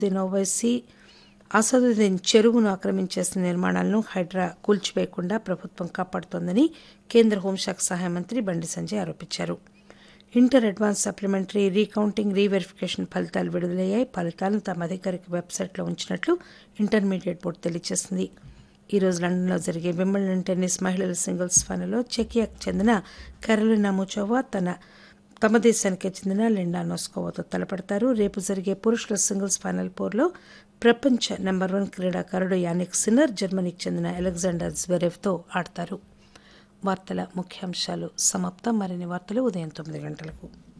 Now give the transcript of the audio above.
అసదుద్దీన్ ఓవైసీ అసదుద్దీన్ చెరువును ఆక్రమించేసిన నిర్మాణాలను హైడ్రా కూల్చివేయకుండా ప్రభుత్వం కాపాడుతోందని కేంద్ర హోంశాఖ సహాయ మంత్రి బండి సంజయ్ ఆరోపించారు inter advance supplementary recounting reverification ఫలితాలు విడుదలయ్యాయి ఫలితాలను తమ అధికారిక వెబ్సైట్లో ఉంచినట్లు ఇంటర్మీడియట్ బోర్డు తెలియజేసింది ఈ రోజు లండన్లో జరిగే వింబల్డన్ టెన్నిస్ మహిళల సింగిల్స్ ఫైనల్లో చెకియాకు చెందిన కరోలినా ముచోవా తన తమ దేశానికే చెందిన లిండా నోస్కోవాతో తలపడతారు రేపు జరిగే పురుషుల సింగిల్స్ ఫైనల్ పోర్లో ప్రపంచ నెంబర్ వన్ క్రీడాకారుడు యానిక్ సిన్నర్ జర్మనీకి చెందిన అలెగ్జాండర్ జ్వెరెవ్తో ఆడతారు వార్తల ముఖ్యాంశాలు సమాప్తం మరిన్ని వార్తలు ఉదయం తొమ్మిది గంటలకు